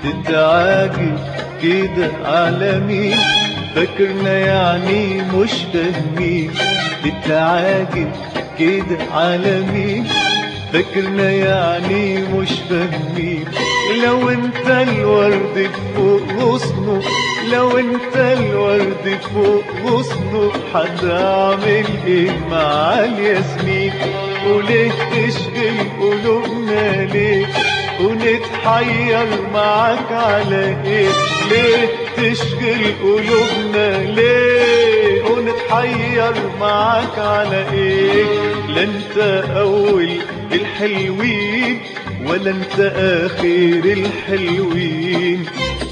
تتعاجب كده على مين فاكرنا يعني مش فاهمين تتعاجب كده على مين فاكرنا يعني مش فاهمين لو انت الورد فوق غصنه لو انت الورد فوق غصنه هتعمل ايه مع الياسمين وليه تشغل قلوبنا ليه ونتحير معاك على ايه ليه تشغل قلوبنا ليه ونتحير معاك على ايه لا انت اول الحلوين ولا انت اخر الحلوين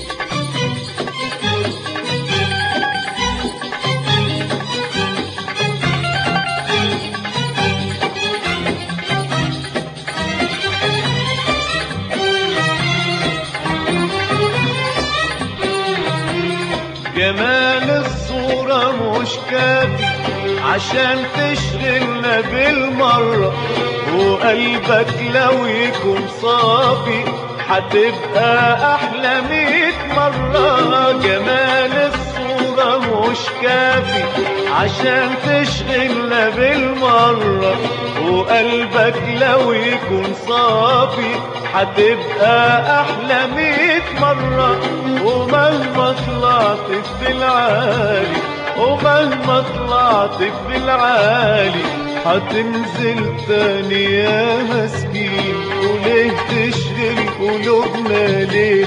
جمال الصورة مش كافي عشان تشغلنا بالمرة وقلبك لو يكون صافي هتبقى أحلى ميت مرة جمال الصورة مش كافي عشان تشغلنا بالمرة وقلبك لو يكون صافي هتبقى أحلى ميت مرة ومهما طلعت في العالي ومهما طلعت في العالي هتنزل تاني يا مسكين وليه تشغل قلوبنا ليه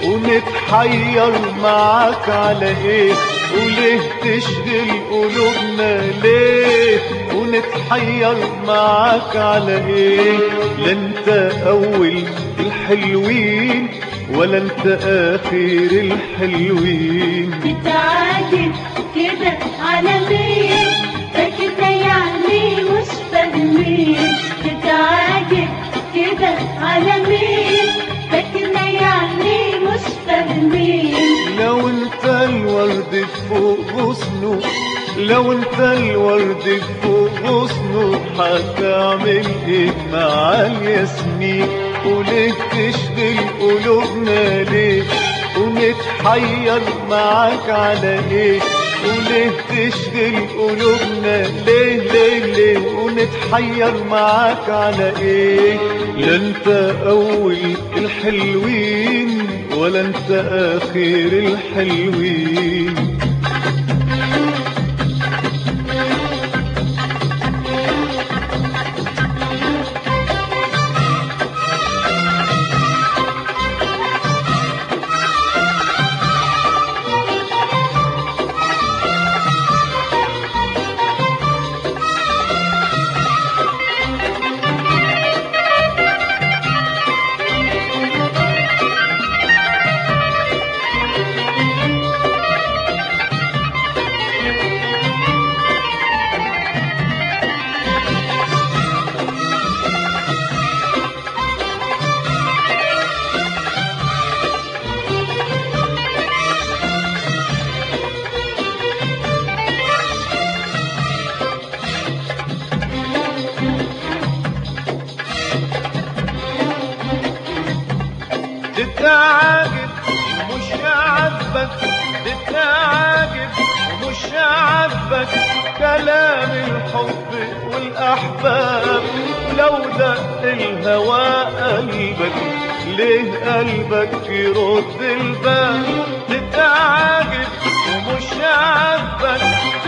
ونتحير معاك على ايه وليه تشغل قلوبنا ليه ونتحير معاك على ايه لا انت اول الحلوين ولا انت اخر الحلوين تتعاجب كده على مين فاكرنا يعني مش فاهمين تتعاجب كده على مين فاكرنا يعني مش فاهمين لو انت الورد فوق غصنه لو انت الورد فوق غصنه هتعمل ايه مع الياسمين وليه تشغل قلوبنا ليه ونتحير معاك على ايه وليه تشغل قلوبنا ليه ليه ليه ونتحير معاك على ايه لا انت اول الحلوين ولا انت اخر الحلوين تتعاجب ومش عاجبك تتعاجب ومش عاجبك كلام الحب والأحباب لو دق الهوى قلبك ليه قلبك يرد الباب تتعاجب ومش عاجبك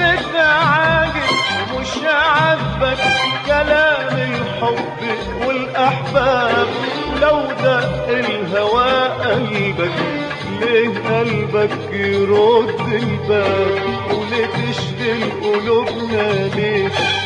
تتعاجب ومش عاجبك كلام الحب والأحباب لو دق الهوى قلبك ليه قلبك يرد الباب وليه تشغل قلوبنا ليه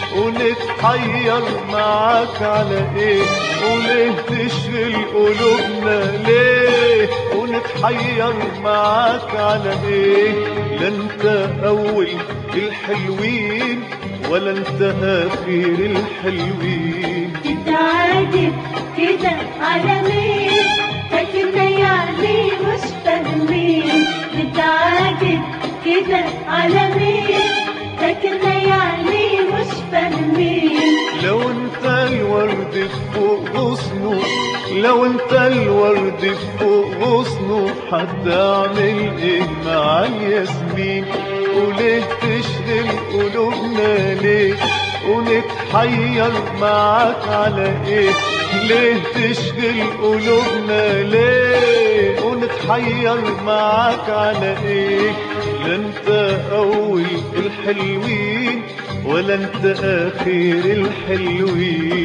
ونتحير معاك على ايه وليه تشغل قلوبنا ليه ونتحير معاك على ايه لا انت اول الحلوين ولا انت اخر الحلوين تتعاجب كده على مين فاكرنا يعني مش فاهمين تتعاجب كده على مين فاكرنا يعني مش فاهمين لو انت الورد الورد فوق غصنه لو انت الورد فوق غصنه هتعمل ايه مع الياسمين وليه تشغل قلوبنا ليه ونتحير معاك على ايه ليه تشغل قلوبنا ليه ونتحير معاك على ايه لا انت اول الحلوين ولا انت اخر الحلوين